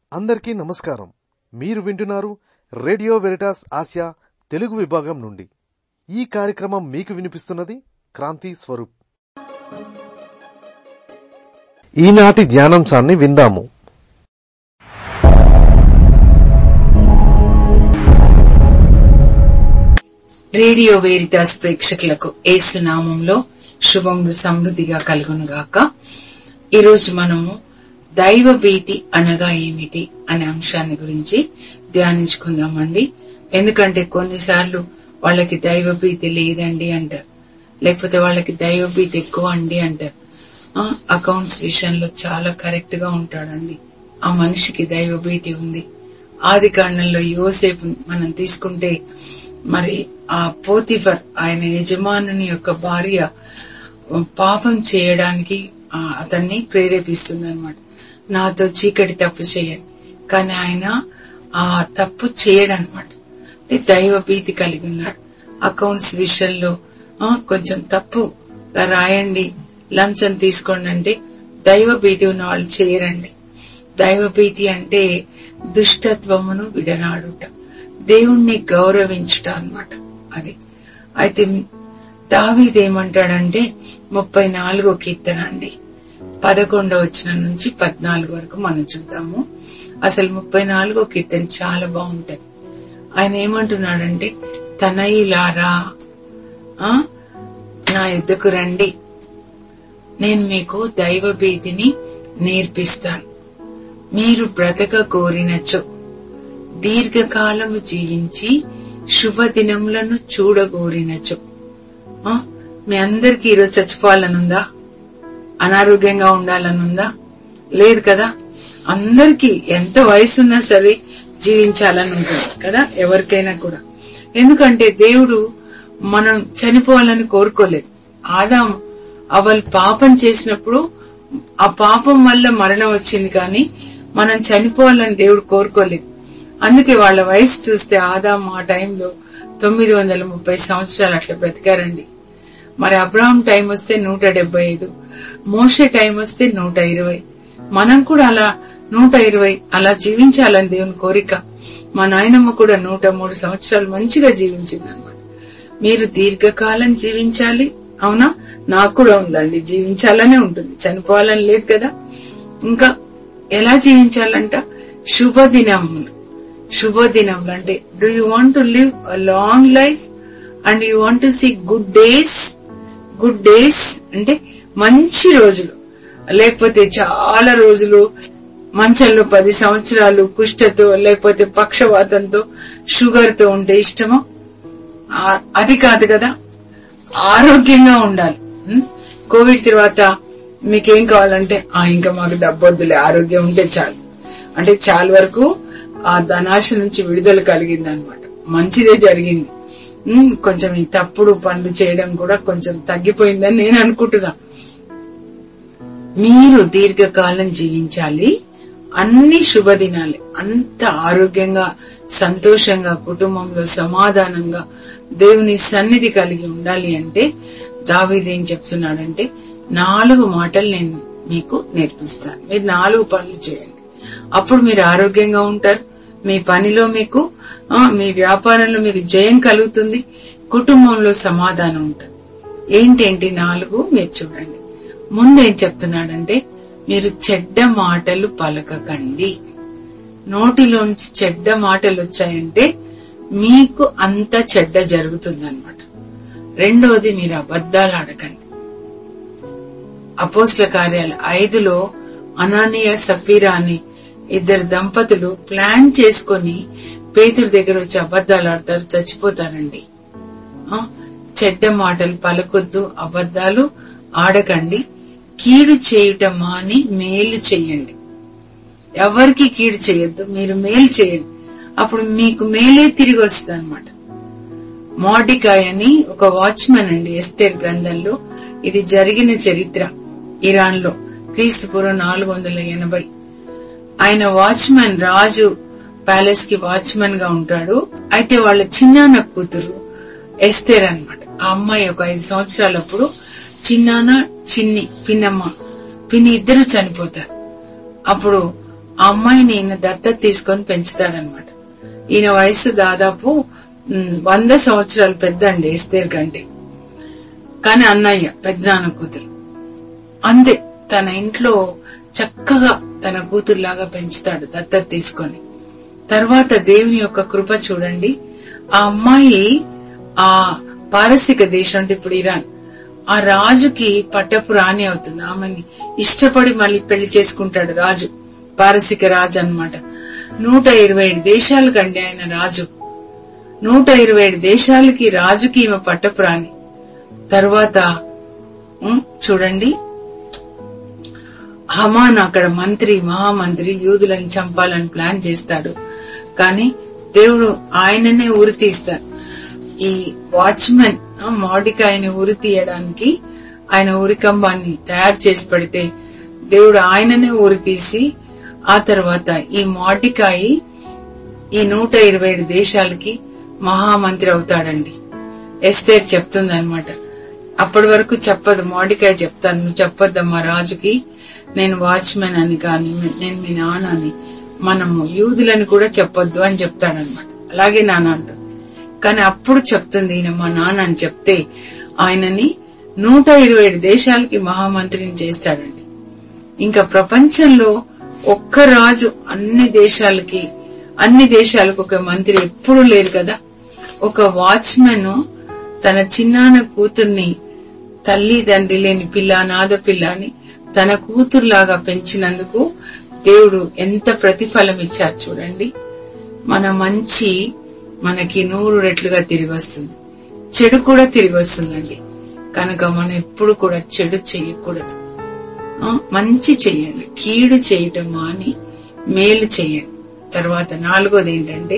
అందరికీ నమస్కారం మీరు వింటున్నారు రేడియో వెరిటాస్ ఆసియా తెలుగు విభాగం నుండి ఈ కార్యక్రమం మీకు వినిపిస్తున్నది క్రాంతి స్వరూప్ ఈనాటి ధ్యానాంశాన్ని విందాము రేడియో వేరితాస్ ప్రేక్షకులకు ఏసునామంలో శుభములు సమృద్ధిగా కలుగునుగాక ఈరోజు మనము దైవ భీతి అనగా ఏమిటి అనే అంశాన్ని గురించి ధ్యానించుకుందామండి ఎందుకంటే కొన్నిసార్లు వాళ్ళకి దైవ భీతి లేదండి అంటారు లేకపోతే వాళ్ళకి దైవ భీతి ఎక్కువ అండి అంటారు ఆ, అకౌంట్స్ విషయంలో చాలా కరెక్ట్ గా ఉంటాడండి ఆ మనిషికి దైవ భీతి ఉంది ఆది కాండంలో యోసేపు మనం తీసుకుంటే మరి ఆ పోతిఫర్ ఆయన యజమానుని యొక్క భార్య పాపం చేయడానికి ఆ, అతన్ని ప్రేరేపిస్తుంది అనమాట నాతో చీకటి తప్పు చేయని కానీ ఆయన ఆ తప్పు చేయడనమాట అంటే దైవ భీతి కలిగి ఉన్నాడు అకౌంట్స్ విషయంలో ఆ, కొంచెం తప్పుగా రాయండి లంచం తీసుకోండి అంటే దైవ భీతి ఉన్న వాళ్ళు చేయరండి దైవ భీతి అంటే దుష్టత్వమును విడనాడుట దేవుణ్ణి గౌరవించుట అన్నమాట అది అయితే దావీదేమంటాడంటే ముప్పై నాలుగో కీర్తన అండి పదకొండవ వచ్చిన నుంచి పద్నాలుగు వరకు మనం చూద్దాము అసలు ముప్పై నాలుగో కీర్తన చాలా బాగుంటది ఆయన ఏమంటున్నాడంటే తనయులారా ఆ, నా ఎద్దుకు రండి నేను మీకు దైవ భీతిని నేర్పిస్తాను మీరు బ్రతక కోరినచో దీర్ఘకాలము జీవించి శుభదినములను చూడగోరినచో ఆ, మీ అందరికి ఈరోజు చచ్చిపోవాలనుందా అనారోగ్యంగా ఉండాలనుందా లేదు కదా అందరికి ఎంత వయసున్నా సరే జీవించాలని ఉంటుంది కదా ఎవరికైనా కూడా ఎందుకంటే దేవుడు మనం చనిపోవాలని కోరుకోలేదు ఆదాం అవల్ పాపం చేసినప్పుడు ఆ పాపం వల్ల మరణం వచ్చింది కానీ మనం చనిపోవాలని దేవుడు కోరుకోలేదు అందుకే వాళ్ళ వయసు చూస్తే ఆదాం ఆ టైంలో తొమ్మిది వందల ముప్పై సంవత్సరాలు అట్లా బ్రతికారండి మరి అబ్రాహం టైం వస్తే నూట డెబ్బై ఐదు మోషే టైం వస్తే నూట ఇరవై మనం కూడా అలా నూట ఇరవై అలా జీవించాలని దేవుని కోరిక మా నాయనమ్మ కూడా నూట మూడు సంవత్సరాలు మంచిగా జీవించింది అనమాట మీరు దీర్ఘకాలం జీవించాలి అవునా నాకు కూడా ఉందండి జీవించాలనే ఉంటుంది చనిపోవాలని లేదు కదా ఇంకా ఎలా జీవించాలంట శుభదినములు శుభదినములు అంటే do you want to live a long life and you want to see good days good days అంటే మంచి రోజులు లేకపోతే చాలా రోజులు మంచంలో పది సంవత్సరాలు కుష్ఠతో లేకపోతే పక్షవాతంతో షుగర్ తో ఉంటే ఇష్టమో ఆ- అది కాదు కదా ఆరోగ్యంగా ఉండాలి ఉం? కోవిడ్ తర్వాత మీకేం కావాలంటే ఆ ఇంకా మాకు డబ్బొద్దులే ఆరోగ్యం ఉంటే చాలు అంటే చాలా వరకు ఆ ధనాశ నుంచి విడుదల కలిగింది అనమాట మంచిదే జరిగింది ఉం, కొంచెం ఈ తప్పుడు పనులు చేయడం కూడా కొంచెం తగ్గిపోయిందని నేను అనుకుంటున్నా మీరు దీర్ఘకాలం జీవించాలి అన్ని శుభదినాలే అంత ఆరోగ్యంగా సంతోషంగా కుటుంబంలో సమాధానంగా దేవుని సన్నిధి కలిగి ఉండాలి అంటే దావీదేం చెప్తున్నాడంటే నాలుగు మాటలు నేను మీకు నేర్పిస్తాను మీరు నాలుగు పనులు చేయండి అప్పుడు మీరు ఆరోగ్యంగా ఉంటారు మీ పనిలో మీకు ఆ, మీ వ్యాపారంలో మీకు జయం కలుగుతుంది కుటుంబంలో సమాధానం ఉంటుంది ఏంటేంటి నాలుగు మీరు చూడండి ముందేం చెప్తున్నాడంటే మీరు చెడ్డ మాటలు పలకకండి నోటిలోంచి చెడ్డ మాటలు వచ్చాయంటే మీకు అంత చెడ్డ జరుగుతుందన్నమాట రెండోది మీరు అబద్ధాలు ఆడకండి అపోస్ల కార్యాలు ఐదులో అనానియ సఫీరా అని ఇద్దరు దంపతులు ప్లాన్ చేసుకొని పేతుడి దగ్గర వచ్చి అబద్ధాలు ఆడతారు చచ్చిపోతారండి ఆ, చెడ్డ మాటలు పలకొద్దు అబద్ధాలు ఆడకండి కీడు చేయుట మాని మేలు చెయ్యండి ఎవరికి కీడు చేయొద్దు మీరు మేలు చేయండి అప్పుడు మీకు మేలే తిరిగి వస్తుంది అనమాట మోడికాయ్ అని ఒక వాచ్మెన్ అండి ఎస్తేర్ గ్రంథంలో ఇది జరిగిన చరిత్ర ఇరాన్ లో క్రీస్తు పూర్వం నాలుగు వందల ఎనభై ఆయన వాచ్మెన్ రాజు ప్యాలెస్ కి వాచ్మెన్ గా ఉంటాడు అయితే వాళ్ళ చిన్నాన్న కూతురు ఎస్తేర్ అన్నమాట ఆ అమ్మాయి ఒక ఐదు సంవత్సరాలప్పుడు చిన్నాన్న చిన్ని పిన్నమ్మ పిన్ని ఇద్దరు చనిపోతారు అప్పుడు ఆ అమ్మాయిని ఈయన దత్తత తీసుకొని పెంచుతాడనమాట ఈయన వయసు దాదాపు ఉమ్, వంద సంవత్సరాలు పెద్ద అండి ఎస్తేర్ కంటే కానీ అన్నయ్య పెద్దనాన్న కూతురు అంతే తన ఇంట్లో చక్కగా తన కూతురులాగా పెంచుతాడు దత్తత తీసుకొని తర్వాత దేవుని యొక్క కృప చూడండి ఆ అమ్మాయి ఆ పారసిక దేశం అంటే ఇప్పుడు ఇరాన్ ఆ రాజుకి పట్టపు రాణి అవుతుంది ఆమెని ఇష్టపడి మళ్ళీ పెళ్లి చేసుకుంటాడు రాజు పారసిక రాజు అన్నమాట నూట ఇరవై ఏడు దేశాలకండి ఆయన రాజు నూట ఇరవై ఏడు దేశాలకి రాజుకి ఈమె పట్టపు రాణి తర్వాత ఉమ్, చూడండి హమాన్ అక్కడ మంత్రి మహామంత్రి యూదులను చంపాలని ప్లాన్ చేస్తాడు కానీ దేవుడు ఆయననే ఉరి తీస్తాడు ఈ వాచ్మెన్ మాడికాయని ఉరి తీయడానికి ఆయన ఉరికంబాన్ని తయారు చేసి పెడితే దేవుడు ఆయననే ఉరి తీసి ఆ తర్వాత ఈ మాడికాయి ఈ నూట ఇరవై ఏడు దేశాలకి మహామంత్రి అవుతాడండి ఎస్తేర్ చెప్తుంది అనమాట అప్పటి వరకు చెప్పదు మోడికాయ చెప్తాను నువ్వు చెప్పొద్దమ్మా రాజుకి నేను వాచ్మెన్ అని కానీ నేను మీ నాన్న అని మనము యూదులని కూడా చెప్పొద్దు అని చెప్తాడనమాట అలాగే నాన్న అంటుంది కానీ అప్పుడు చెప్తుంది ఈయన మా నాన్న అని చెప్తే ఆయనని నూట ఇరవై ఏడు దేశాలకి మహామంత్రిని చేస్తాడండి ఇంకా ప్రపంచంలో ఒక్క రాజు అన్ని దేశాలకి అన్ని దేశాలకు ఒక మంత్రి ఎప్పుడూ లేరు కదా ఒక వాచ్మెన్ తన చిన్నాన కూతుర్ని తల్లి తండ్రి లేని పిల్ల నాద పిల్ల అని తన కూతురులాగా పెంచినందుకు దేవుడు ఎంత ప్రతిఫలం ఇచ్చారు చూడండి మన మంచి మనకి నూరు రెట్లుగా తిరిగి వస్తుంది చెడు కూడా తిరిగి వస్తుందండి కనుక మనం ఎప్పుడు కూడా చెడు చేయకూడదు ఆ, మంచి చెయ్యండి కీడు చేయటం మాని మేలు చెయ్యండి తర్వాత నాలుగోది ఏంటంటే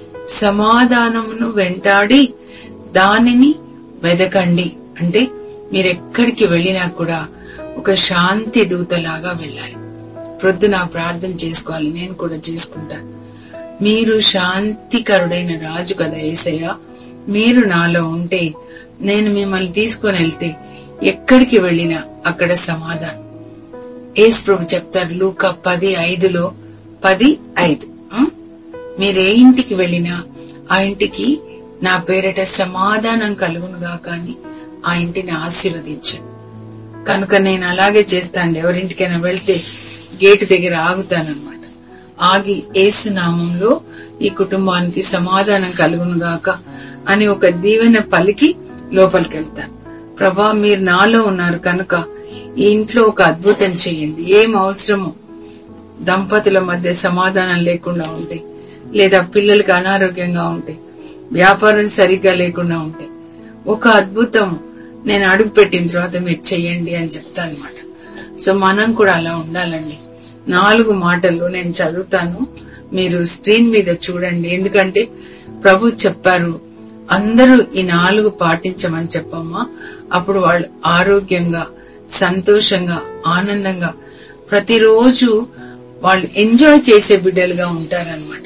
సమాధానమును వెంటాడి దానిని వెదకండి అంటే మీరు ఎక్కడికి వెళ్ళినా కూడా ఒక శాంతి దూతలాగా వెళ్ళాలి ప్రొద్దున ప్రార్థన చేసుకోవాలి నేను కూడా చేసుకుంటాను మీరు శాంతికరుడైన రాజు కదా ఏసయ్య మీరు నాలో ఉంటే నేను మిమ్మల్ని తీసుకొని వెళ్తే ఎక్కడికి వెళ్ళినా అక్కడ సమాధానం ఏసు ప్రభు చెప్తారు లూక పది ఐదులో పది ఐదు ఆ? మీరు ఏ ఇంటికి వెళ్ళినా ఆ ఇంటికి నా పేరట సమాధానం కలుగునుగా కానీ ఆ ఇంటిని ఆశీర్వదించండి కనుక నేను అలాగే చేస్తాను ఎవరింటికైనా వెళ్తే గేటు దగ్గర ఆగుతానన్నమాట ఆగి ఏసు నామంలో ఈ కుటుంబానికి సమాధానం కలుగునుగాక అని ఒక దీవెన పలికి లోపలికి వెళ్తాను ప్రభా మీరు నాలో ఉన్నారు కనుక ఈ ఇంట్లో ఒక అద్భుతం చేయండి ఏం అవసరమో దంపతుల మధ్య సమాధానం లేకుండా ఉంటే లేదా పిల్లలకి అనారోగ్యంగా ఉంటే వ్యాపారం సరిగ్గా లేకుండా ఉంటే ఒక అద్భుతం నేను అడుగు పెట్టిన తర్వాత మీరు చెయ్యండి అని చెప్తా అనమాట సో మనం కూడా అలా ఉండాలండి నాలుగు మాటలు నేను చదువుతాను మీరు స్క్రీన్ మీద చూడండి ఎందుకంటే ప్రభు చెప్పారు అందరూ ఈ నాలుగు పాటించమని చెప్పమ్మా అప్పుడు వాళ్ళు ఆరోగ్యంగా సంతోషంగా ఆనందంగా ప్రతిరోజు వాళ్ళు ఎంజాయ్ చేసే బిడ్డలుగా ఉంటారనమాట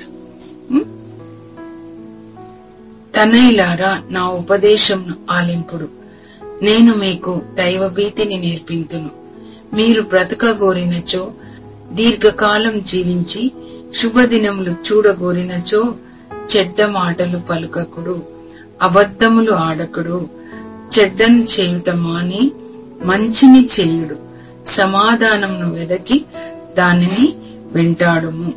తనయులారా నా ఉపదేశంను ఆలింపుడు నేను మీకు దైవ భీతిని నేర్పింతును మీరు బ్రతకగోరినచో దీర్ఘకాలం జీవించి శుభదినములు చూడగోరినచో చెడ్డ మాటలు పలుకకుడు అబద్ధములు ఆడకుడు చెడ్డను చేయుట మాని మంచిని చేయుడు సమాధానమును వెదకి దానిని వెంటాడుము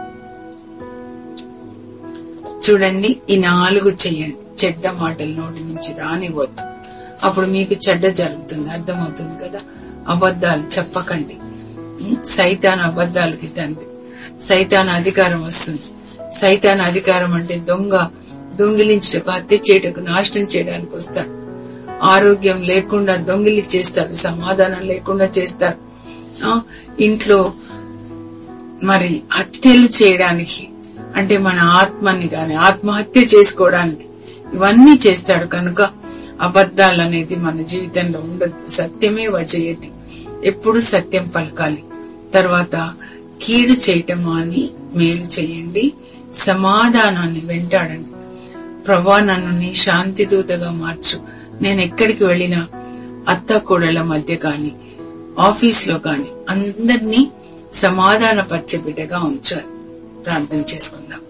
చూడండి ఈ నాలుగు చెయ్యండి చెడ్డ మాటల నోటి నుంచి రానివ్వద్దు అప్పుడు మీకు చెడ్డ జరుగుతుంది అర్థమవుతుంది కదా అబద్ధాలు చెప్పకండి ఉం? సైతాన్ అబద్ధాలకి తండ్రి సైతాన్ అధికారం వస్తుంది సైతాన్ అధికారం అంటే దొంగ దొంగిలించటకు హత్య చేయటకు నాశనం చేయడానికి వస్తాడు ఆరోగ్యం లేకుండా దొంగిలి చేస్తాడు సమాధానం లేకుండా చేస్తాడు ఆ, ఇంట్లో మరి హత్యలు చేయడానికి అంటే మన ఆత్మని గాని ఆత్మహత్య చేసుకోవడానికి ఇవన్నీ చేస్తాడు కనుక అబద్ధాలు అనేది మన జీవితంలో ఉండదు సత్యమే వజయతి ఎప్పుడు సత్యం పలకాలి తర్వాత కీడు చేయటం అని మేలు చేయండి సమాధానాన్ని వెంటాడండి ప్రభా నన్ను నీ శాంతి దూతగా మార్చు నేను ఎక్కడికి వెళ్ళినా అత్త కోడల మధ్య కాని ఆఫీస్ లో కాని అందరినీ సమాధానపరిచే బిడ్డగా ఉంచారు ప్రార్థన చేసుకుందాం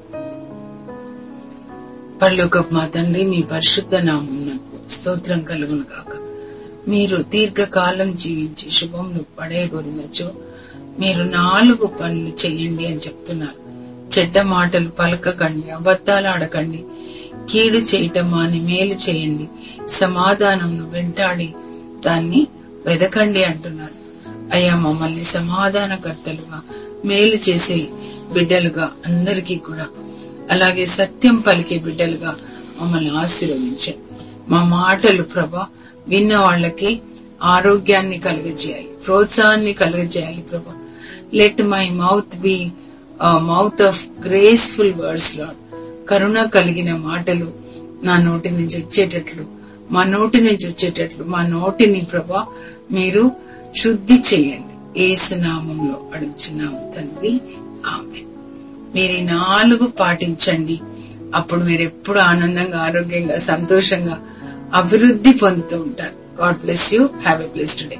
పరలోకపు మా తండ్రి మీ పరిశుద్ధ నామమునకు స్తోత్రం కలుగును గాక మీరు దీర్ఘకాలం జీవించి శుభంను పడేయగొరినచో మీరు నాలుగు పనులు చేయండి అని చెప్తున్నారు చెడ్డ మాటలు పలకకండి అబద్ధాలు ఆడకండి కీడు చేయటం మాని మేలు చేయండి సమాధానంను వెంటాడి దాన్ని వెదకండి అంటున్నారు అయ్యా మమ్మల్ని సమాధానకర్తలుగా మేలు చేసే బిడ్డలుగా అందరికీ కూడా అలాగే సత్యం పలికే బిడ్డలుగా మమ్మల్ని ఆశీర్వదించండి మా మాటలు ప్రభా విన్న వాళ్ళకి ఆరోగ్యాన్ని కలుగజేయాలి ప్రోత్సాహాన్ని కలుగజేయాలి ప్రభా let my mouth be mouth of graceful words lord కరుణ కలిగిన మాటలు నా నోటి నుంచి వచ్చేటట్లు మా నోటి నుంచి వచ్చేటట్లు మా నోటిని ప్రభా మీరు శుద్ధి చేయండి ఏసునామంలో అడుగుచున్నాము తండ్రి ఆమె మీరు ఈ నాలుగు పాటించండి అప్పుడు మీరు ఎప్పుడు ఆనందంగా ఆరోగ్యంగా సంతోషంగా అభివృద్ధి పొందుతూ ఉంటారు God bless you have a place today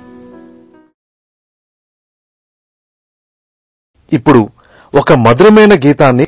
ఇప్పుడు ఒక మధురమైన గీతాన్ని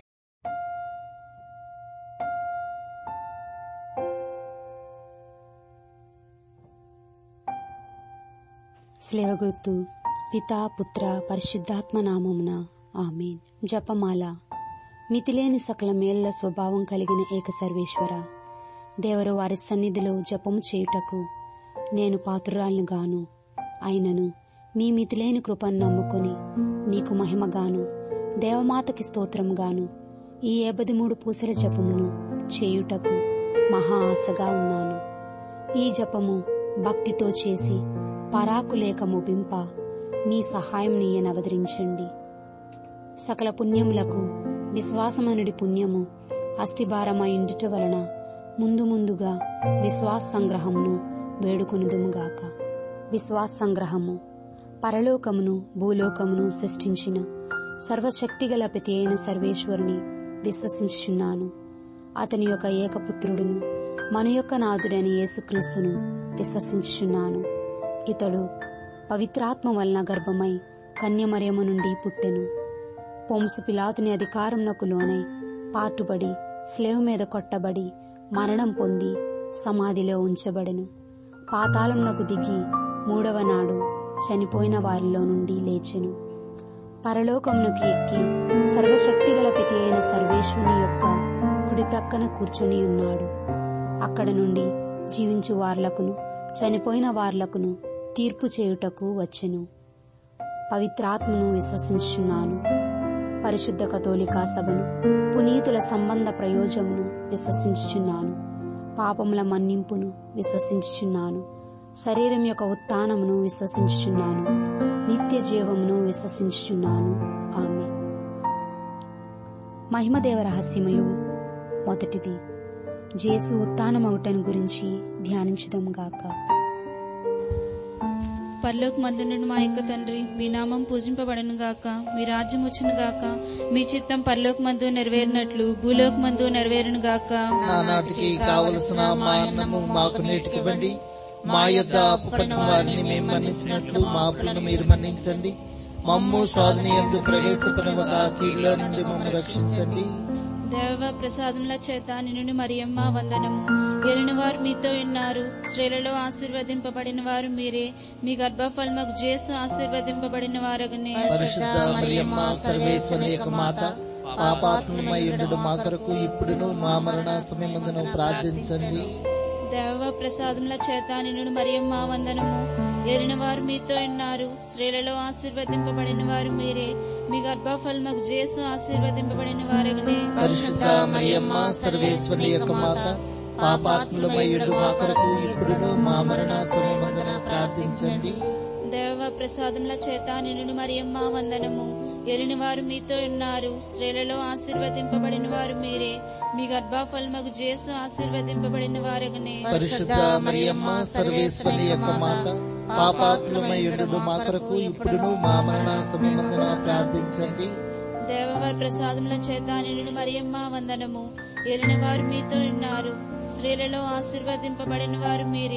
స్లేవగుర్తు పితా పుత్ర పరిశుద్ధాత్మ నామమున ఆమెన్ జపమాల మితిలేని సకల మేళ్ల స్వభావం కలిగిన ఏక సర్వేశ్వర దేవరు వారి సన్నిధిలో జపము చేయుటకు నేను పాత్రురాలను గాను అయినను మీ మితిలేని కృపను నమ్ముకొని మీకు మహిమగాను దేవమాతకి స్తోత్రముగాను ఈ ఏబది మూడు పూసల జపమును చేయుటకు మహా ఆశగా ఉన్నాను ఈ జపము భక్తితో చేసి పరాకులేక ముగింప మీ సహాయం నీయనవదరించండి సకల పుణ్యములకు విశ్వాసమనుడి పుణ్యము అస్థిభారమైండుట వలన ముందు ముందుగా విశ్వాస సంగ్రహమును వేడుకొనుదుముగాక విశ్వాస సంగ్రహము పరలోకమును భూలోకమును సృష్టించిన సర్వశక్తిగల ప్రతి అయిన సర్వేశ్వరుని విశ్వసించుచున్నాను అతని యొక్క ఏకపుత్రుడును మన యొక్క నాథుడైన యేసుక్రీస్తును విశ్వసించుచున్నాను ఇతడు పవిత్రాత్మ వలన గర్భమై కన్యమరియము నుండి పుట్టెను పొంసు పిలాతుని అధికారంనకు లోనై పాటుబడి స్లేవ్ మీద కొట్టబడి మరణం పొంది సమాధిలో ఉంచబడెను పాతాళంనకు దిగి మూడవ నాడు చనిపోయిన వారిలో నుండి లేచెను పరలోకమునకు ఎక్కి సర్వశక్తిగల పితి అయిన సర్వేశ్వరుని యొక్క కుడి ప్రక్కన కూర్చొని ఉన్నాడు అక్కడ నుండి జీవించు వార్లకును చనిపోయిన వార్లకును తీర్పు చేయుటకు వచ్చెను పవిత్రాత్మను విశ్వసించున్నాను పరిశుద్ధ కథోలికా సభను పునీతుల సంబంధ ప్రయోజమును విశ్వసించుచున్నాను పాపముల మన్నింపును విశ్వసించుచున్నాను శరీరం యొక్క ఉత్థానమును విశ్వసించుచున్నాను నిత్య జీవమును విశ్వసించుచున్నాను ఆమె మహిమదేవ రహస్యములు మొదటిది జేసు ఉత్థానమవుటను గురించి ధ్యానించుదాం గాక పరలోక మందునుడు మా యొక్క తండ్రి మీ నామం పూజింపబడను గాక మీ రాజ్యం వచ్చును గాక మీ చిత్తం పరలోక మందు నెరవేరినట్లు భూలోక మందు నెరవేరును గాక నానాటికి కావలసిన మా అన్నము మాకు నేటికివ్వండి మా యొద్ద అప్పుపడిన వారిని మేము మన్నించినట్లు మా అప్పులను మీరు మన్నించండి మమ్ము సాధన ఎందు ప్రవేశపడవగా కీళ్ళ నుండి మమ్మల్ని రక్షించండి దేవ ప్రసాదముల చేత నిన్ను మరియమ్మ వందనము ఎరిన వారు మీతో ఉన్నారు స్త్రీలలో ఆశీర్వదింపబడిన వారు మీరే మీ గర్భఫలముకు జేసు ఆశీర్వదింపబడిన వారగనే పరిశుద్ధ మరియమ్మ సర్వేశ్వరి యొక్క మాత పాపాత్మయుడు మా కొరకు ఇప్పుడును మా మరణ సమయమందును ప్రార్థించండి దేవ ప్రసాదముల చేత నిన్ను మరియమ్మ వందనము ఎరిన వారు మీతో ఉన్నారు స్త్రీలలో ఆశీర్వదింపబడిన వారు మీరే మీ గర్భఫలముకు జేసు ఆశీర్వదింపబడిన వారగనే పరిశుద్ధ మరియమ్మ సర్వేశ్వరి యొక్క మాత పాపాత్ములమయుడు మా కొరకు ఇప్పుడును మా మరణ సమయమందున ప్రార్థించండి దేవ ప్రసాదముల చేత నిన్ను మరియమ్మ వందనము ఎరిని వారు మీతో ఉన్నారు స్త్రీలలో ఆశీర్వదింపబడిన వారు మీరే మీ గర్భఫలముకు జేసు ఆశీర్వదింపబడిన వారగనే పరిశుద్ధ మరియమ్మ సర్వేశ్వరి యొక్క మాత పాపాత్ములమయుడు మా కొరకు ఇప్పుడును మా మరణ సమయమందున ప్రార్థించండి దేవవారి ప్రసాదముల చేత నిన్ను మరియమ్మ వందనము ఎరిన వారు మీతో ఉన్నారు స్త్రీలలో ఆశీర్వదింపబడిన వారు మీరే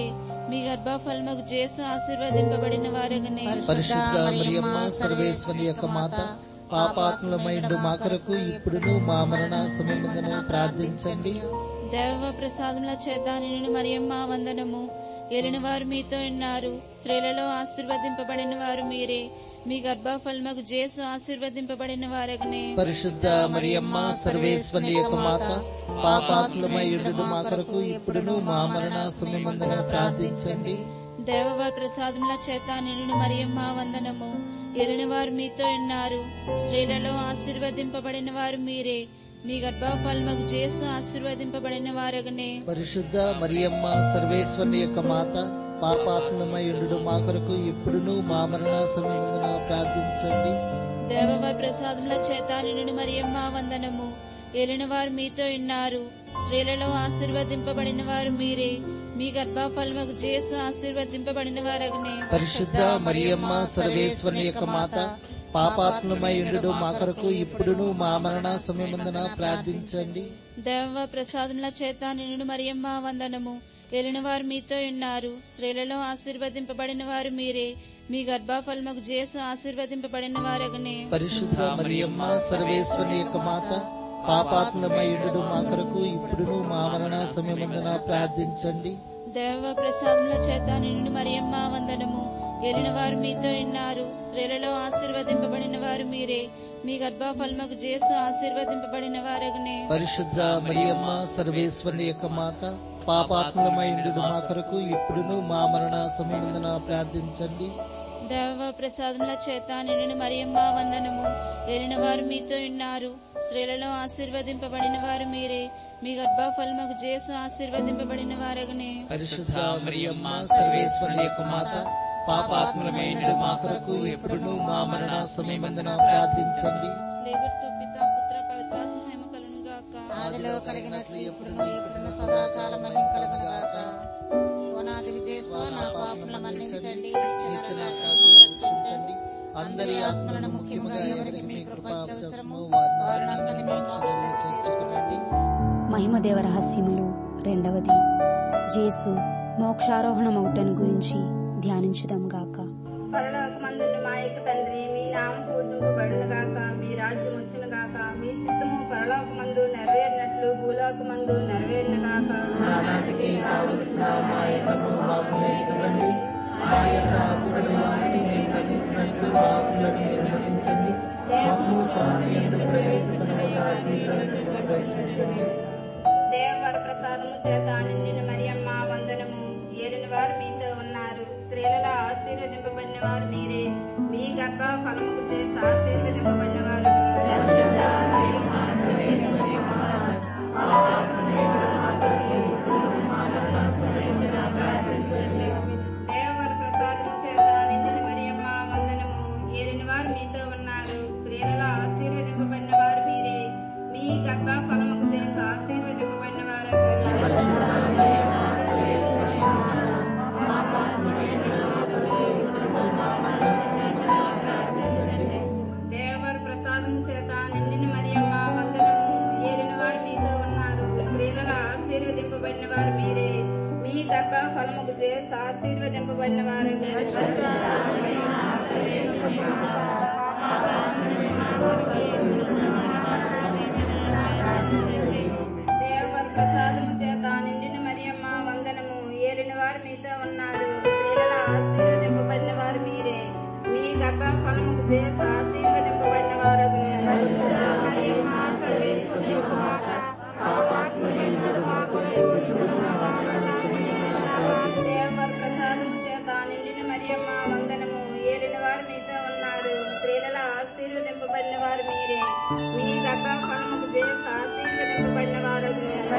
మీ గర్భఫలముకు జేసు ఆశీర్వదింపబడిన వారగనే పరిశుద్ధ మరియమ్మ సర్వేశ్వరి యొక్క మాత పాపాత్ములమైండు మా కొరకు ఇప్పుడును మా మరణ సమయముందును ప్రార్థించండి దేవ ప్రసాదముల చేత నిన్ను మరియమ్మ వందనము ఎలిన వారు మీతో ఉన్నారు స్త్రీలలో ఆశీర్వదింపబడిన వారు మీరే మీ గర్భఫలముకు జేసు ఆశీర్వదింపబడిన వారగనే పరిశుద్ధ మరియమ్మ సర్వేశ్వరి యొక్క మాత పాపాత్ములమైండు మా కొరకు ఇప్పుడును మా మరణ సమయముందును ప్రార్థించండి దేవవారి ప్రసాదముల చేత నిన్ను మరియమ్మ వందనము ఎలిన వారు మీతో ఉన్నారు స్త్రీలలో ఆశీర్వదింపబడిన వారు మీరే మీ గర్భఫలముకు జేసు ఆశీర్వదింపబడిన వారగనే పరిశుద్ధ మరియమ్మ సర్వేశ్వరి యొక్క మాత పాపాత్ములమైండు మా కొరకు ఇప్పుడును మా మరణ సమయముందున ప్రార్థించండి దేవవారి ప్రసాదముల చేత నిన్ను మరియమ్మ వందనము ఏలిన వారు మీతో ఉన్నారు స్త్రీలలో ఆశీర్వదింపబడిన వారు మీరే మీ గర్భఫలముకు జేసు ఆశీర్వదింపబడిన వారగనే పరిశుద్ధ మరియమ్మ సర్వేశ్వరి యొక్క మాత పాపాత్ములమైండు మా కొరకు ఇప్పుడును మా మరణ సమయముందున ప్రార్థించండి దేవ ప్రసాదముల చేత నిన్ను మరియమ్మ వందనము ఏలిన వారు మీతో ఉన్నారు స్త్రీలలో ఆశీర్వదింపబడిన వారు మీరే మీ గర్భఫలముకు జేసు ఆశీర్వదింపబడిన వారగనే పరిశుద్ధ మరియమ్మ సర్వేశ్వరి యొక్క మాత పాపాత్ములమైండు మా కొరకు ఇప్పుడును మా మరణ సమయముందున ప్రార్థించండి దేవ ప్రసాదముల చేత నిన్ను మరియమ్మ వందనము ఏలిన వారు మీతో ఉన్నారు స్త్రీలలో ఆశీర్వదింపబడిన వారు మీరే మీ గర్భఫలముకు జేసు ఆశీర్వదింపబడిన వారగనే పరిశుద్ధ మరియమ్మ సర్వేశ్వరి యొక్క మాత పాపాత్ములమైండు మా కొరకు ఇప్పుడును మా మరణ సమయముందున ప్రార్థించండి దేవ ప్రసాదముల చేత నిన్ను మరియమ్మ వందనము ఏలిన వారు మీతో ఉన్నారు స్త్రీలలో ఆశీర్వదింపబడిన వారు మీరే మీ గర్భఫలముకు జేసు ఆశీర్వదింపబడిన వారగనే పరిశుద్ధ మరియమ్మ సర్వేశ్వరి యొక్క మాత పాపాత్ములమైండు మా కొరకు ఇప్పుడును మా మరణ సమయమందున ప్రార్థించండి స్లేవర్తో పిత పుత్ర పవిత్రాత్మ మహిమ కలుగును గాక ఆదిలో కలిగినట్లు ఎప్పుడును ఇప్పుడును సదాకాలం మహిమ కలుగునుగాక ఓనాది విజయస్వ నా పాపముల మన్నించండి నిత్య నరకాగ్ని రక్షించండి అందరి ఆత్మలను ముఖ్యముగా ఎవరికి మీ కృప అవసరమో వారిని అందరినీ మీ మోక్షంలో చేర్చుకునండి మహిమదేవ రహస్యములు రెండవది జేసు మోక్షారోహణమౌటను గురించి ధ్యానించుదాం గాక పరలోకమందున్న మా యొక్క తండ్రి మీ నామం పూజింపబడును గాక మీ రాజ్యం వచ్చును గాక మీ చిత్తము పరలోకమందు నెరవేరినట్లు భూలోకమందు నెరవేరును గాక దేవవర ప్రసాదము చేత నిండిన మరియమ్మ వందనము ఏలిన వారు మీతో ఉన్నారు స్త్రీలలో ఆశీర్వదింపబడిన వారు మీరే మీ గర్భ ఫలముకు చేసి ఆశీర్వదింపబడిన వారు దేవవర ప్రసాదము చేత నిండిన మరియమ్మ వందనము ఏలిన వారు మీతో ఉన్నారు స్త్రీలలో ఆశీర్వదింపబడిన వారు మీరే మీ గర్భ ఫలముకు చేసి ఆశీర్వదింపబడిన వారు దేవర ప్రసాదం చేత నిండిన మరియమ్మ వందనము ఏలిన వారు మీతో ఉన్నారు స్త్రీలలో ఆశీర్వదింపబడిన వారు మీరే మీ గర్భ ఫలముకు చేసి ఆశీర్వదింపబడిన వారు దేవర ప్రసాదము చేత నిండిన మరియమ్మ వందనము ఏలిన వారు మీతో ఉన్నారు స్త్రీలలో ఆశీర్వదింపబడిన వారు మీరే మీ గర్భ ఫలముకు చేసి ఆశీర్వదింపబడిన వారు దేవర ప్రసాదము చేత నిండిన మరియమ్మ వందనము ఏలిన వారు మీతో ఉన్నారు స్త్రీలలో ఆశీర్వదింపబడిన వారు మీరే మీ గర్భ ఫలముకు చేసి ఆశీర్వదింపబడిన వారు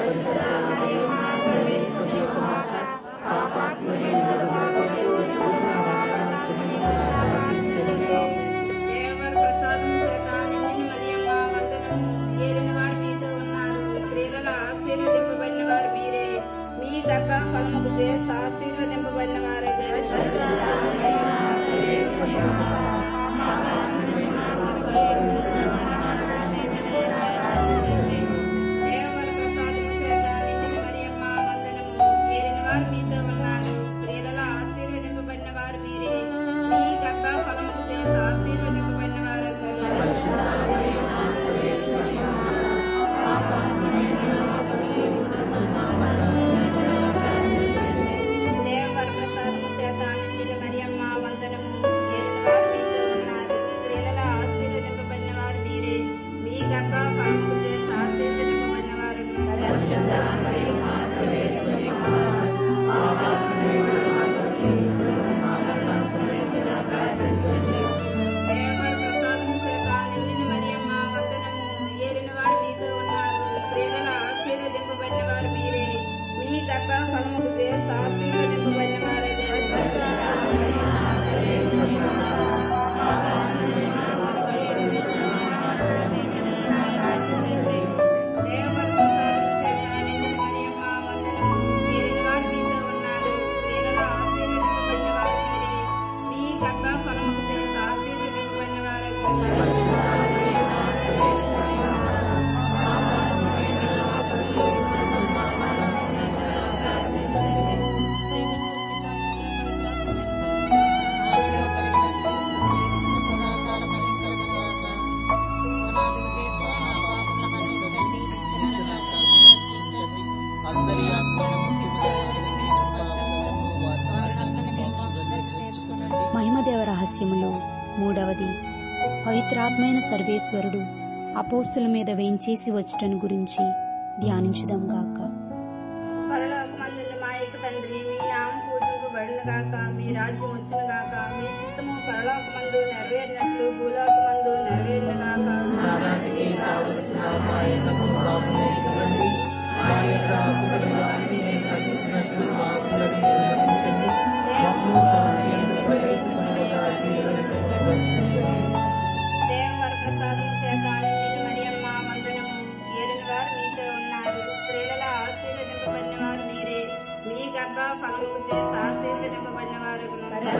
దేవర ప్రసాదం చేత నిండిన మరియమ్మ వందనము ఏలిన వారు మీతో ఉన్నారు స్త్రీలలో ఆశీర్వదింపబడిన వారు మీరే మీ గర్భ ఫలముకు చేసి ఆశీర్వదింపబడిన వారు దేవర ప్రసాదము చేత నిండిన మరియమ్మ వందనము రహస్యములో మూడవది పవిత్రాత్మైన సర్వేశ్వరుడు అపోస్తుల మీద వేంచేసి వచ్చటను గురించి ధ్యానించుదాం గాక పరలోకమందున్న మా యొక్క తండ్రి మీ నామం పూజింపబడును గాక మీ రాజ్యం వచ్చును గాక మీ చిత్తము పరలోకమందు నెరవేరినట్లు భూలోకమందు నెరవేరును గాక నానాటికి కావలసిన మా యొక్క పాపం ఇవ్వండి మా యొక్క అప్పులను వారిని మేము మన్నించినట్లు మా అప్పులను మీరు మన్నించండి మమ్ము స్వాధీనంలో ప్రవేశపెట్టకుండా కీడులను రక్షించండి దేవవర ప్రసాదం చేత నిండిన మరియమ్మ వందనము ఏలిన వారు మీతో ఉన్నారు స్త్రీలలో ఆశీర్వదింపబడిన వారు మీరే మీ గర్భ ఫలముకు చేసి ఆశీర్వదింపబడిన వారు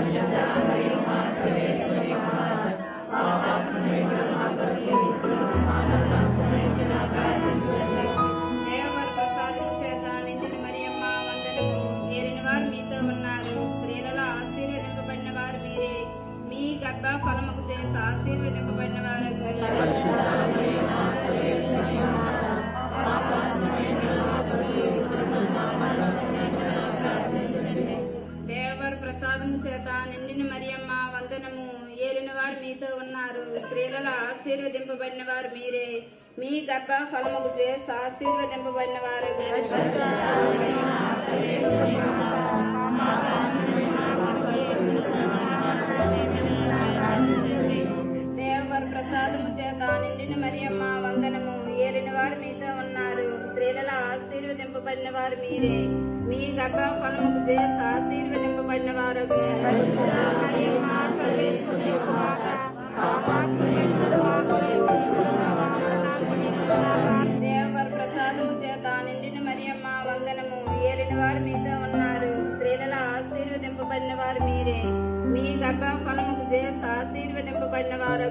దేవవర ప్రసాదం చేత నిండిన మరియమ్మ వందనము ఏలిన వారు మీతో ఉన్నారు స్త్రీలలో ఆశీర్వదింపబడిన వారు మీరే మీ గర్భ ఫలముకు చేసి ఆశీర్వదింపబడిన వారు దేవర ప్రసాదం చేత నిండిన మరియమ్మ వందనము ఏలిన వారు మీతో ఉన్నారు స్త్రీలలో ఆశీర్వదింపబడిన వారు మీరే మీ గర్భ ఫలముకు చేసి ఆశీర్వదింపబడిన వారు దేవర ప్రసాదము చేత నిండిన మరియమ్మ వందనము ఏలిన వారు మీతో ఉన్నారు స్త్రీలలో ఆశీర్వదింపబడిన వారు మీరే మీ గర్భ ఫలముకు చేసి ఆశీర్వదింపబడిన వారు దేవర ప్రసాదము చేత నిండిన మరియమ్మ వందనము ఏలిన వారు మీతో ఉన్నారు స్త్రీలలో ఆశీర్వదింపబడిన వారు మీరే మీ గర్భ ఫలముకు చేసి ఆశీర్వదింపబడిన వారు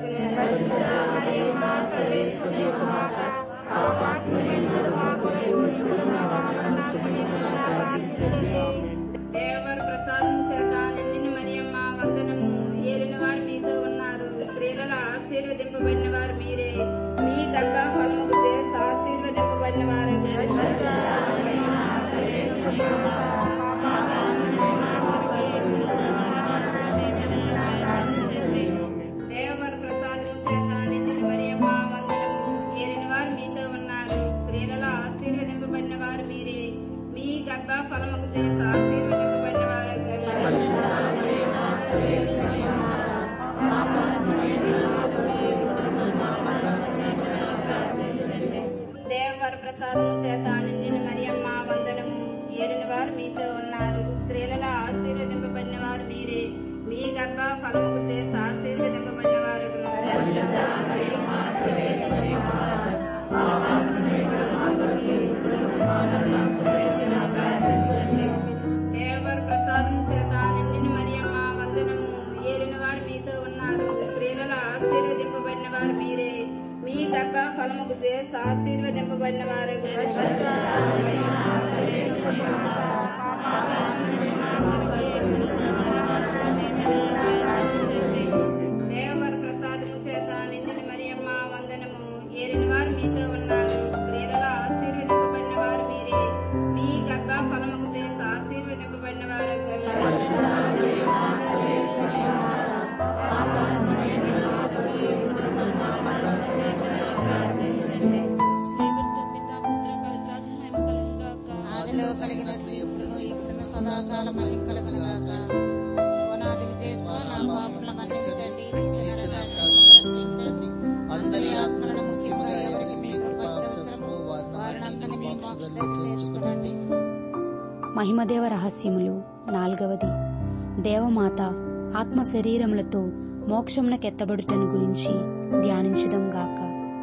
దేవర ప్రసాదం చేత నిండిన మరియమ్మ వందనము ఏలిన వారు మీతో ఉన్నారు స్త్రీలలో ఆశీర్వదింపబడిన వారు మీరే మీ గర్భ ఫలముకు చేసి ఆశీర్వదింపబడిన వారు దేవర ప్రసాదం చేత నిండిన మరియమ్మ వందనము ఏలిన వారు మీతో ఉన్నారు స్త్రీలలో ఆశీర్వదింపబడిన వారు మీరే మీ గర్భ ఫలముకు చేసి ఆశీర్వదింపబడిన వారు దేవర ప్రసాదము చేత నిండిన మరియమ్మ వందనము ఏలిన వారు మీతో ఉన్నారు స్త్రీలలో ఆశీర్వదింపబడిన వారు మీరే మీ గర్భ ఫలముకు చేసి ఆశీర్వదింపబడిన వారు దేవర ప్రసాదం చేత నిండిన మరియమ్మ వందనము ఏలిన వారు మీతో ఉన్నారు స్త్రీలలో ఆశీర్వదింపబడిన వారు మీరే మీ గర్భ ఫలముకు చేసి ఆశీర్వదింపబడిన వారు దేవర ప్రసాదము చేత నిండిన మరియమ్మ వందనము ఏలిన వారు మీతో ఉన్నారు స్త్రీలలో ఆశీర్వదింపబడిన వారు మీరే మీ గర్భ ఫలముకు చేసి ఆశీర్వదింపబడిన వారు శ్రీమతితో పిత పుత్ర పవిత్రాత్మ మహిమ కలుగును గాక ఆదిలో కలిగినట్లు ఎప్పుడును ఇప్పుడును సదాకాలం మహిమ కలుగునుగాక ఓనాది విజయస్వ నా పాపముల మన్నించండి నిత్య నరకాగ్ని రక్షించండి అందరి ఆత్మలను ముఖ్యముగా ఎవరికి మీ కృప అవసరమో వారిని మీ మోక్షంలో చేర్చుకునండి మహిమదేవ రహస్యములు నాలుగవది దేవమాత ఆత్మ శరీరములతో మోక్షమునకెత్తబడుటను గురించి ధ్యానించుదాం గాక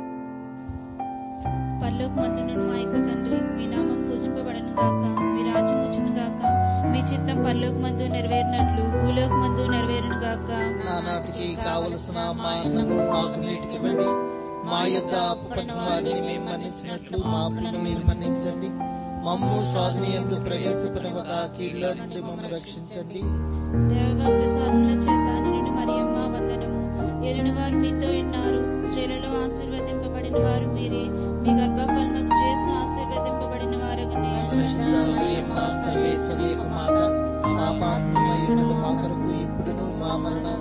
పరలోక మందును మా యొక్క తండ్రి మీ నామం పూజింపబడను గాక మీ రాజ్యం వచ్చును గాక మీ చిత్తం పరలోక మందు నెరవేరినట్లు భూలోక మందు నెరవేరును గాక నానాటికి కావలసిన మా అన్నము మాకు నీటికి ఇవ్వండి మా యొద్ద అప్పుపడిన వారిని మేము మన్నించినట్లు మా అప్పులను మీరు మన్నించండి మమ్ము స్వాధీనంలో ప్రవేశపడవక కీళ్ళ నుంచి మమ్మల్ని రక్షించండి దేవ ప్రసాదముల చేత నిన్ను మరియమ్మ వందనము ఎరిన వారు మీతో ఉన్నారు స్త్రీలలో ఆశీర్వదింపబడిన వారు మీరే మీ గర్భఫలముకు చేసి ఆశీర్వదింపబడిన వారగనే పరిశుద్ధ మరియమ్మ సర్వేశ్వరి యొక్క మాత మా పాత్రమయుడు మా కొరకు ఇప్పుడును మా మరణ సమయం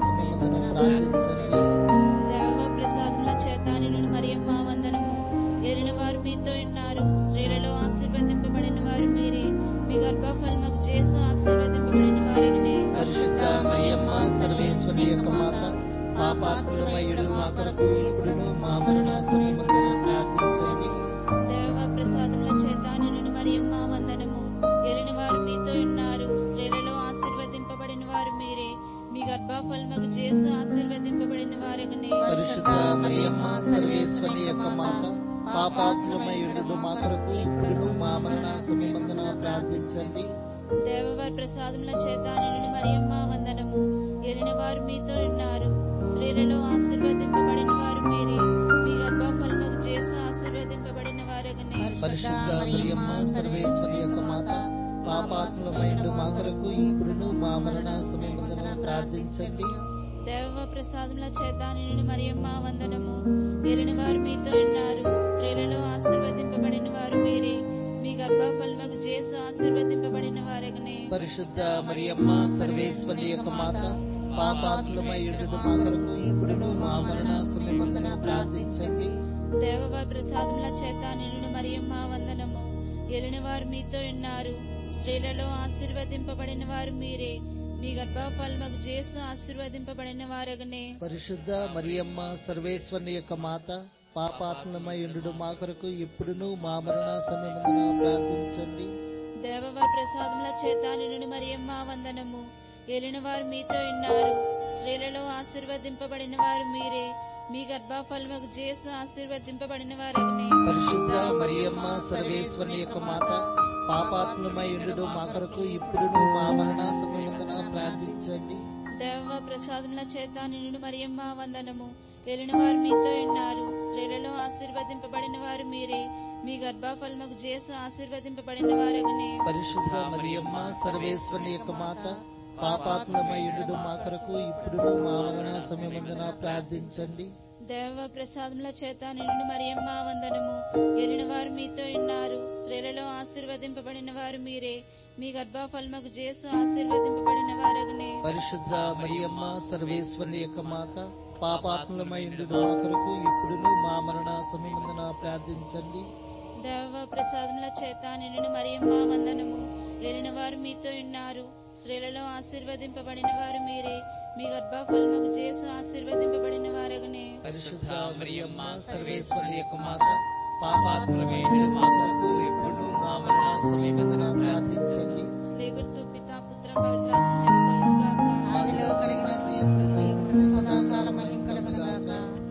సమయమందున ప్రార్థించండి దేవ ప్రసాదముల చేత నిన్ను మరియమ్మ వందనము ఏలిన వారు మీతో ఉన్నారు స్త్రీలలో ఆశీర్వదింపబడిన వారు మీరే మీ గర్భఫలముకు చేసు ఆశీర్వదింపబడిన వారగనే పరిశుద్ధ మరియమ్మ సర్వేశ్వరి యొక్క మాత పాపాత్ములమయుడు మా కొరకు ఇప్పుడును మా మరణ సమయమందున ప్రార్థించండి దేవ ప్రసాదముల చేత నిన్ను మరియమ్మ వందనము ఏలిన వారు మీతో ఉన్నారు స్త్రీలలో ఆశీర్వదింపబడిన వారు మీరే మీ గర్భఫలముకు చేసు ఆశీర్వదింపబడిన వారగనే పరిశుద్ధ మరియమ్మ సర్వేశ్వరి యొక్క మాత పాపాత్ములమయుడు మా కొరకు ఇప్పుడును మా మరణ సమయమందున ప్రార్థించండి దేవవారి ప్రసాదముల చేత నిన్ను మరియమ్మ వందనము ఏలిన వారు మీతో ఉన్నారు స్త్రీలలో ఆశీర్వదింపబడిన వారు మీరే మీ గర్భఫలముకు చేసు ఆశీర్వదింపబడిన వారగనే పరిశుద్ధ మరియమ్మ సర్వేశ్వరి యొక్క మాత పాపాత్ములమైండు మా కొరకు ఇప్పుడును మా మరణ సమయమందున ప్రార్థించండి దేవ ప్రసాదముల చేత నిన్ను మరియమ్మ వందనము ఏలిన వారు మీతో ఉన్నారు స్త్రీలలో ఆశీర్వదింపబడిన వారు మీరే మీ గర్భఫలముకు చేసు ఆశీర్వదింపబడిన వారగనే పరిశుద్ధ మరియమ్మ సర్వేశ్వరి యొక్క మాత పాపాత్ములమైండు మా కొరకు ఇప్పుడును మా మరణ సమయమందున ప్రార్థించండి దేవవారి ప్రసాదముల చేత నిన్ను మరియమ్మ వందనము ఏలిన వారు మీతో ఉన్నారు స్త్రీలలో ఆశీర్వదింపబడిన వారు మీరే మీ గర్భఫలముకు చేసు ఆశీర్వదింపబడిన వారగనే పరిశుద్ధ మరియమ్మ సర్వేశ్వరి యొక్క మాత పాపాత్ములమైండు మా కొరకు ఇప్పుడును మా మరణ సమయమందున ప్రార్థించండి దేవవారి ప్రసాదముల చేత నిన్ను మరియమ్మ వందనము ఏలిన వారు మీతో ఉన్నారు స్త్రీలలో ఆశీర్వదింపబడిన వారు మీరే మీ గర్భఫలముకు చేసు ఆశీర్వదింపబడిన వారగనే పరిశుద్ధ మరియమ్మ సర్వేశ్వరి యొక్క మాత పాపాత్ములమైండు మా కొరకు ఇప్పుడును మా మరణ సమయమందున ప్రార్థించండి దేవ ప్రసాదముల చేత నిన్ను మరియమ్మ వందనము ఏలిన వారు మీతో ఉన్నారు స్త్రీలలో ఆశీర్వదింపబడిన వారు మీరే మీ గర్భఫలముకు చేసు ఆశీర్వదింపబడిన వారగనే పరిశుద్ధ మరియమ్మ సర్వేశ్వరి యొక్క మాత పాపాత్ములమైండు మా కొరకు ఇప్పుడును మా మరణ సమయమందున ప్రార్థించండి దేవ ప్రసాదముల చేత నిన్ను మరియమ్మ వందనము ఏలిన వారు మీతో ఉన్నారు స్త్రీలలో ఆశీర్వదింపబడిన వారు మీరే మీ గర్భఫలముకు చేసు ఆశీర్వదింపబడిన వారగనే పరిశుద్ధ మరియమ్మ సర్వేశ్వరి యొక్క మాత పాపాత్ములమైండు మా కొరకు ఇప్పుడును మా మరణ సమయమందున ప్రార్థించండి దేవ ప్రసాదముల చేత నిన్ను మరియమ్మ వందనము ఏలిన వారు మీతో ఉన్నారు స్త్రీలలో ఆశీర్వదింపబడిన వారు మీరే మీ గర్భఫలముకు చేసు ఆశీర్వదింపబడిన వారగనే పరిశుద్ధ మరియమ్మ సర్వేశ్వరి యొక్క మాత పాపాత్ములమైండు మా కొరకు ఇప్పుడును మా మరణ సమయమందున ప్రార్థించండి స్లేగుర్తు పితా పుత్ర పవిత్రాత్మ కలుగుగాక ఆదిలో కలిగినట్లు ఎప్పుడును ఎప్పుడు సదాకాలం మహిమ కలుగుగాక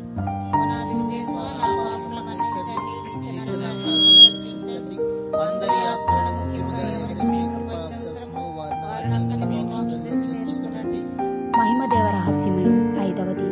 పునాది విజయస్వ నా పాపముల మన్నించండి నిత్య నరకాగ్ని రక్షించండి అందరి ఆత్మలను ముఖ్యముగా ఎవరికి మీ కృప అవసరమో వారిని మీ మోక్షం చేర్చుకునండి మహిమదేవ రహస్యములు ఐదవది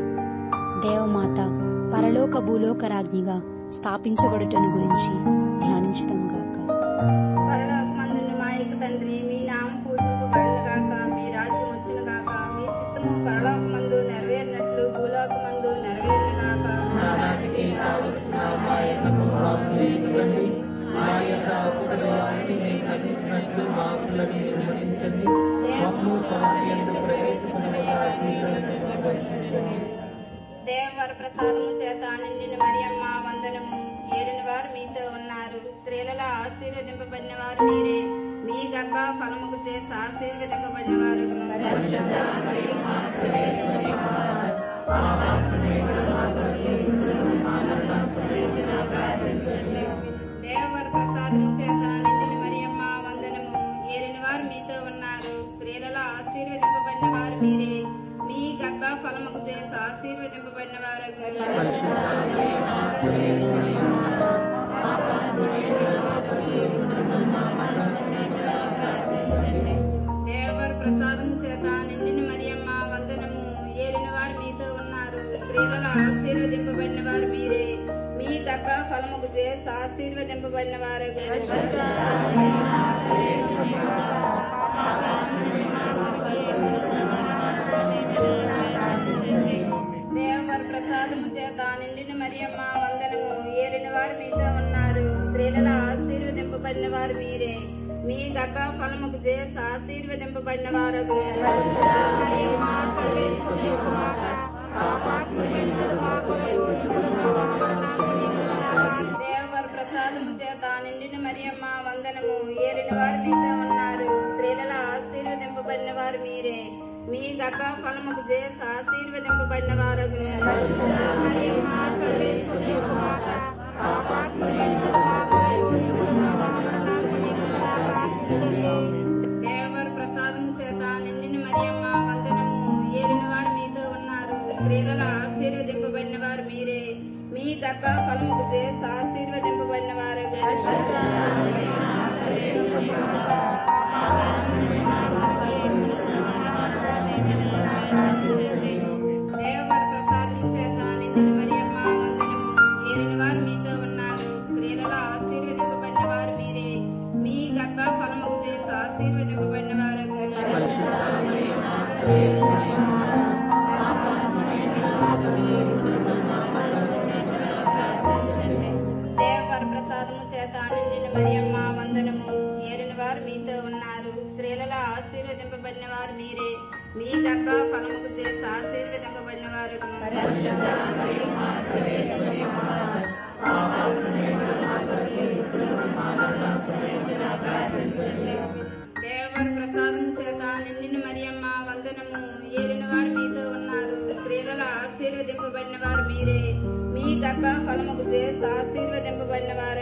దేవమాత పరలోక భూలోక రాజ్ఞిగా స్థాపించబడుటను గురించి ధ్యానించుదాం గాక పరలోకమందున్న మా యొక్క తండ్రి మీ నామం పూజింపబడును గాక మీ రాజ్యం వచ్చును గాక మీ చిత్తము పరలోకమందు నెరవేరినట్లు భూలోకమందు నెరవేరును గాక నానాటికి కావలసిన మా యొక్క మాకు ఇవ్వండి మా యొక్క అప్పుల వారిని మేము మన్నించినట్లు మా అప్పులను మీరు మన్నించండి మమ్ము సమయంలో ప్రవేశపడగా రక్షించండి దేవవర ప్రసాదము చేత నిండిన మరియమ్మ వందనము ఏలిన వారు మీతో ఉన్నారు స్త్రీలలో ఆశీర్వదింపబడిన వారు మీరే మీ గర్భ ఫలముకు చేసి ఆశీర్వదింపబడిన వారు దేవవర ప్రసాదము చేత నిండిన మరియమ్మ వందనము ఏలిన వారు మీతో ఉన్నారు స్త్రీలలో ఆశీర్వదింపబడిన వారు మీరే మీ గర్భ ఫలముకు చేసి ఆశీర్వదింపబడిన వారు దేవర ప్రసాదము చేత నిండిన మరియమ్మ వందనము ఏలిన వారు మీతో ఉన్నారు స్త్రీలలో ఆశీర్వదింపబడిన వారు మీరే మీ గర్భ ఫలముకు చేసి ఆశీర్వదింపబడిన వారు దేవర ప్రసాదము చేత నిండిన మరియమ్మ వందనము ఏలిన వారు మీతో ఉన్నారు స్త్రీలలో ఆశీర్వదింపబడిన వారు మీరే మీ గర్భ ఫలముకు చేసి ఆశీర్వదింపబడిన వారు దేవర ప్రసాదము చేత నిండిన మరియమ్మ వందనము ఏలిన వారు మీతో ఉన్నారు స్త్రీలలో ఆశీర్వదింపబడిన వారు మీరే మీ గర్భ ఫలముకు చేసి ఆశీర్వదింపబడిన వారు దేవర ప్రసాదము చేత నిండిన మరియమ్మ వందనము ఏలిన వారు మీతో ఉన్నారు స్త్రీలలో ఆశీర్వదింపబడిన వారు మీరే మీ గర్భ ఫలముకు చేసి ఆశీర్వదింపబడిన వారు దేవర ప్రసాదం చేత నిండిన మరియమ్మ వందనము ఏలిన వారు మీతో ఉన్నారు స్త్రీలలో ఆశీర్వదింపబడిన వారు మీరే మీ గర్భ ఫలముకు చేసి ఆశీర్వదింపబడిన వారు దేవర ప్రసాదము చేత నిండిన మరియమ్మ వందనము ఏలిన వారు మీతో ఉన్నారు స్త్రీలలో ఆశీర్వదింపబడిన వారు మీరే మీ గర్భ ఫలముకు చేసి ఆశీర్వదింపబడిన వారు దేవర ప్రసాదం చేత నిండిన మరియమ్మ వందనము ఏలిన వారు మీతో ఉన్నారు స్త్రీలలో ఆశీర్వదింపబడిన వారు మీరే మీ గర్భ ఫలముకు చేసి ఆశీర్వదింపబడిన వారు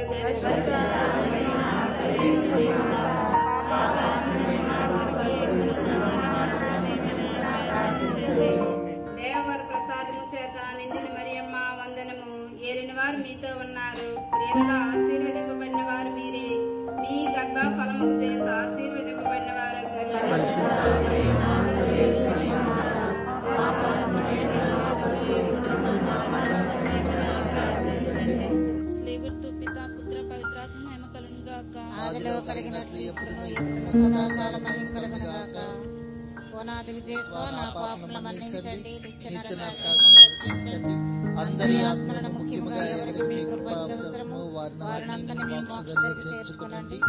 దేవర ప్రసాదము చేత నిండిన మరియమ్మ వందనము ఏలిన వారు మీతో ఉన్నారు స్త్రీలలో ఆశీర్వదింపబడిన వారు మీరే మీ గర్భ ఫలముకు చేసి ఆశీర్వదింపబడిన వారు స్లేవర్తో పిత పుత్ర పవిత్రాత్మ మహిమ కలును గాక ఆదిలో కలిగినట్లు ఎప్పుడును ఎప్పుడును సదాకాలం మహిం కలుగునుగాక ఓనాది విజయస్వ నా పాపముల మన్నించండి నిత్య నరకాగ్ని రక్షించండి అందరి ఆత్మలను ముఖ్యముగా ఎవరికి మీ కృప అవసరము వారినందరినీ మీ మోక్షదరికి చేర్చుకునండి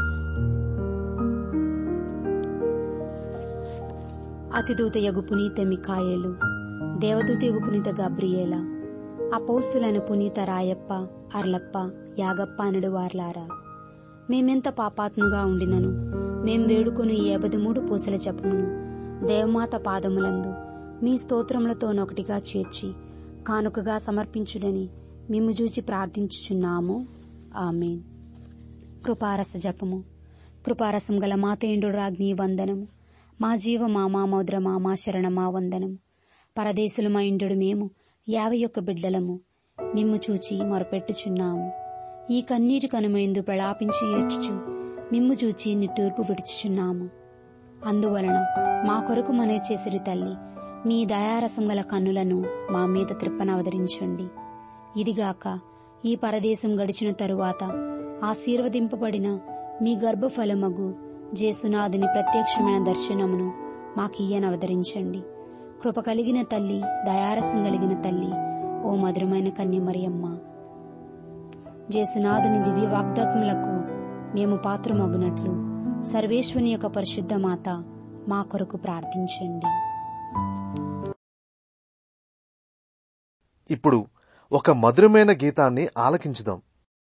అతిదూతయగు పునీత మికాయేలు దేవదూతయగు పునీత గబ్రియేల అపౌస్తులైన పునీత రాయప్ప అర్లప్ప యాగప్ప అనడు వార్లారా మేమెంత పాపాత్ముగా ఉండినను మేం వేడుకొని ఏబది మూడు పూసల జపమును దేవమాత పాదములందు మీ స్తోత్రములతోనొకటిగా చేర్చి కానుకగా సమర్పించుడని మిమ్ము చూచి ప్రార్థించుచున్నాము ఆమెన్ కృపారస జపము కృపారసం గల మాతేండు రాజ్ఞి వందనము మా జీవ మా మామౌద్ర మా మా శరణ మా వందనము పరదేశులు మా ఇండు మేము యాభై ఒక్క బిడ్డలము మిమ్ము చూచి మొరపెట్టుచున్నాము ఈ కన్నీటి కనుమైందు ప్రలాపించి ఏడ్చుచు మిమ్ము చూచి నిట్టూర్పు విడుచుచున్నాము అందువలన మా కొరకు మనే చేసిరి తల్లి మీ దయారసం గల కన్నులను మా మీద త్రిప్పనవదరించండి ఇదిగాక ఈ పరదేశం గడిచిన తరువాత ఆశీర్వదింపబడిన మీ గర్భఫలమగు జేసునాథుని ప్రత్యక్షమైన దర్శనమును మాకియ్యనవదరించండి కృప కలిగిన తల్లి దయారసం కలిగిన తల్లి ఓ మధురమైన కన్యమరియమ్మ జేసునాథుని దివ్య వాగ్దాత్ములకు మేము పాత్రమగునట్లు సర్వేశ్వని యొక్క పరిశుద్ధ మాత మా కొరకు ప్రార్థించండి ఇప్పుడు ఒక మధురమైన గీతాన్ని ఆలకించుదాం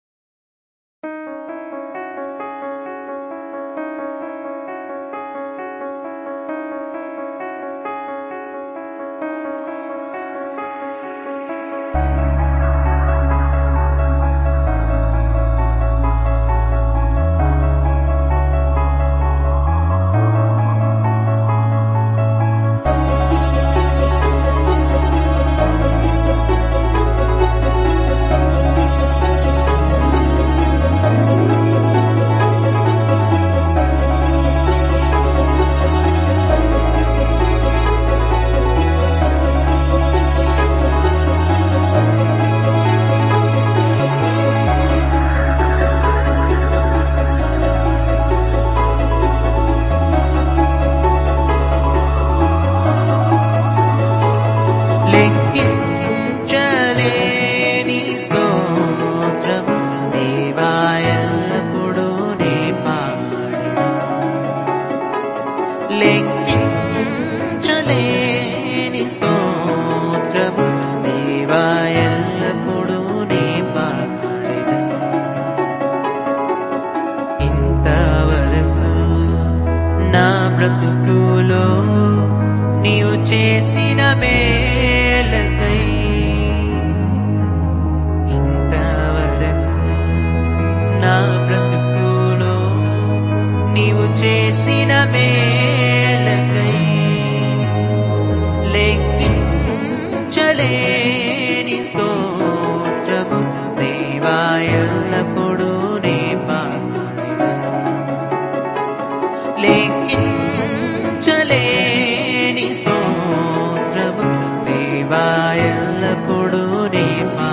లెక్కించలేని స్తోత్రము దేవాయల్లప్పుడు నే పాడిన బ్రతుకులో నీవు చేసిన మేలకై ఇంతవరకు నా బ్రతుకులో నీవు చేసిన మేలకై లెక్కించలేని స్తోత్రము దేవా ఎల్లప్పుడూ నే లెక్కించలేని స్తోత్రము దేవా ఎల్లప్పుడూ నే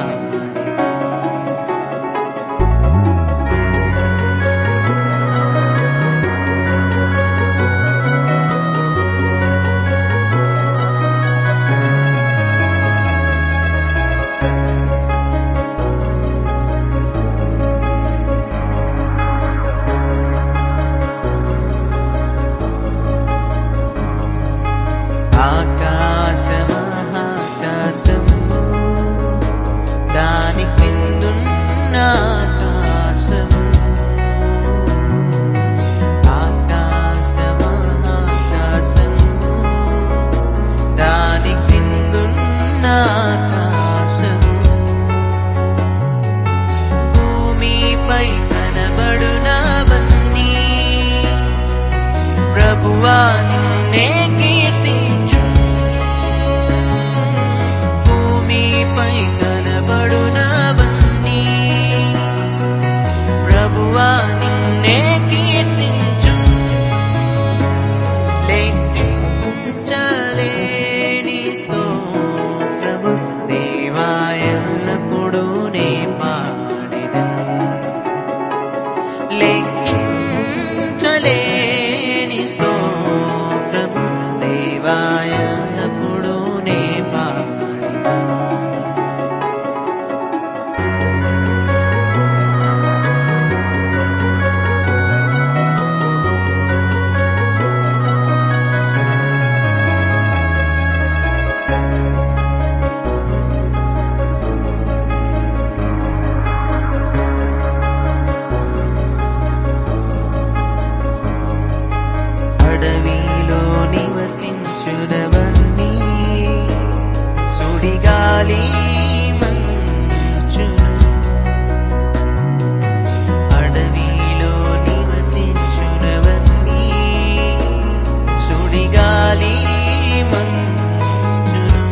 ఆకాశమహాకాశము దాని క్రిందున్న ఆకాశము ఆకాశమహాకాశము దాని క్రిందున్న ఆకాశము భూమిపై కనబడునవన్నీ ప్రభువా నిన్నే కీర్తించు భూమిపై కనబడునవన్నీ ప్రభువా నిన్నే కీర్తించు లెక్కించలేని స్తోత్రము దేవా ఎల్లప్పుడూ నే పాడిదను లెక్కించలేని స్తోత్రము దేవా ఎల్లప్పుడూ నే పాడిదను అడవిలో నివసించునవన్నీ సుడిగాలి మంచును అడవిలో నివసించునవన్నీ సుడిగాలి మంచును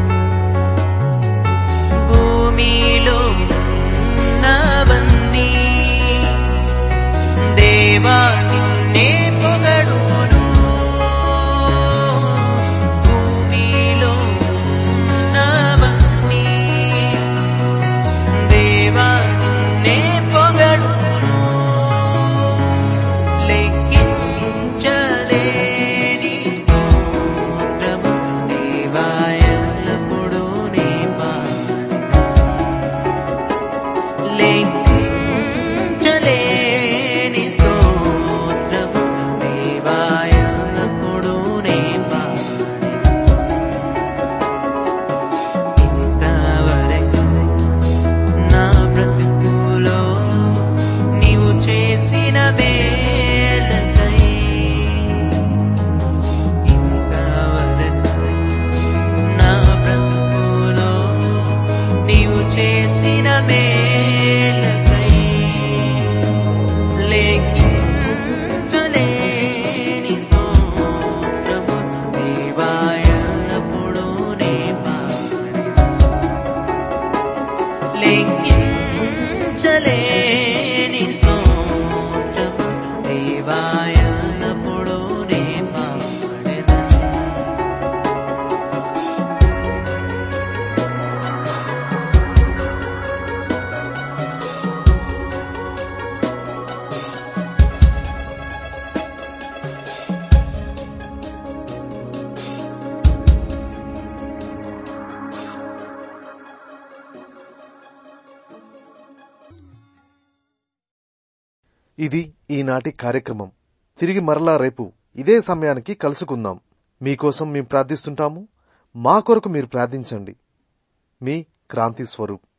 భూమిలో ఉన్నవన్నీ దేవా నిన్నే పొగడును భూమిలో ఉన్నవన్నీ దేవా నిన్నే పొగడును లెక్కించలేని స్తోత్రము దేవా ఎల్లప్పుడూ నే లెక్కించలేని స్తోత్రము దేవా ఎల్లప్పుడూ నే ఇంతవరకు నా బ్రతుకులో నీవు చేసిన మేలకై ఇంతవరకు నా బ్రతుకులో నీవు చేసిన మేలకై లెక్కించలేని స్తోత్రము దేవా ఎల్లప్పుడూ నే లెక్కించలేని స్తోత్రము దేవా ఎల్లప్పుడూ నే పాడెదను ఇది ఈనాటి కార్యక్రమం తిరిగి మరలా రేపు ఇదే సమయానికి కలుసుకుందాం మీకోసం మేము ప్రార్థిస్తుంటాము మా కొరకు మీరు ప్రార్థించండి మీ క్రాంతి స్వరూప్